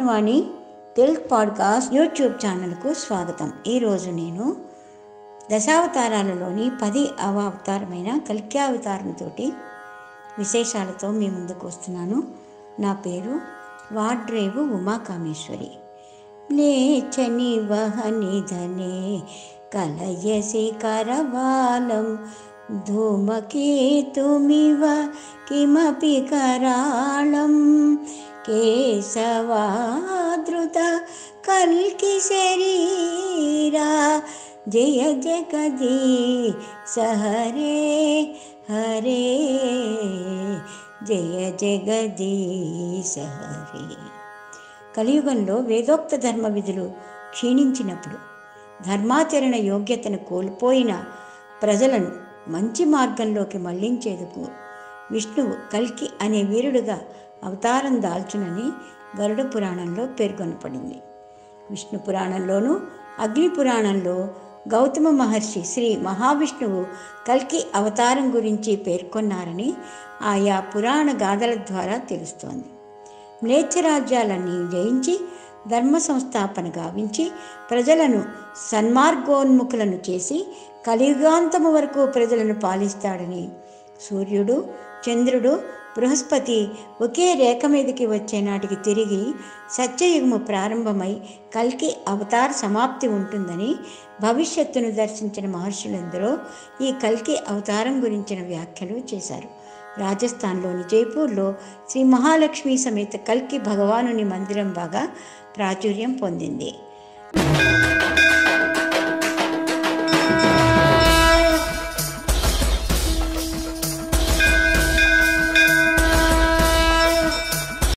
Gnanavani Telugu podcast YouTube ఛానల్కు స్వాగతం ఈరోజు నేను దశావతారాలలోని పది అవతారమైన కల్క్యావతారంతో విశేషాలతో మీ ముందుకు వస్తున్నాను నా పేరు వాడ్రేవు ఉమాకామేశ్వరి లేచని వహనిధనే కలయసి కరవాలం ధూమకేతుమివ కిమపి కరాళం కేశవాదృత కల్కి శరీరా జయ జగదీ సహరే హరే జయ జగదీశ హరే కలియుగంలో వేదోక్త ధర్మ విధులు క్షీణించినప్పుడు ధర్మాచరణ యోగ్యతను కోల్పోయిన ప్రజలను మంచి మార్గంలోకి మళ్లించేందుకు విష్ణువు కల్కి అనే వీరుడుగా అవతారం దాల్చునని గరుడ పురాణంలో పేర్కొనపడింది విష్ణు పురాణంలోనూ అగ్ని పురాణంలో గౌతమ మహర్షి శ్రీ మహావిష్ణువు కల్కి అవతారం గురించి పేర్కొన్నారని ఆయా పురాణ గాథల ద్వారా తెలుస్తోంది మ్లేచ్ఛరాజ్యాలన్నీ జయించి ధర్మ సంస్థాపన గావించి ప్రజలను సన్మార్గోన్ముఖులను చేసి కలియుగాంతము వరకు ప్రజలను పాలిస్తాడని సూర్యుడు చంద్రుడు బృహస్పతి ఒకే రేఖ మీదకి వచ్చే నాటికి తిరిగి సత్యయుగము ప్రారంభమై కల్కి అవతార సమాప్తి ఉంటుందని భవిష్యత్తును దర్శించిన మహర్షులందరూ ఈ కల్కి అవతారం గురించిన వ్యాఖ్యలు చేశారు రాజస్థాన్లోని జైపూర్లో శ్రీ మహాలక్ష్మి సమేత కల్కి భగవానుని మందిరం బాగా ప్రాచుర్యం పొందింది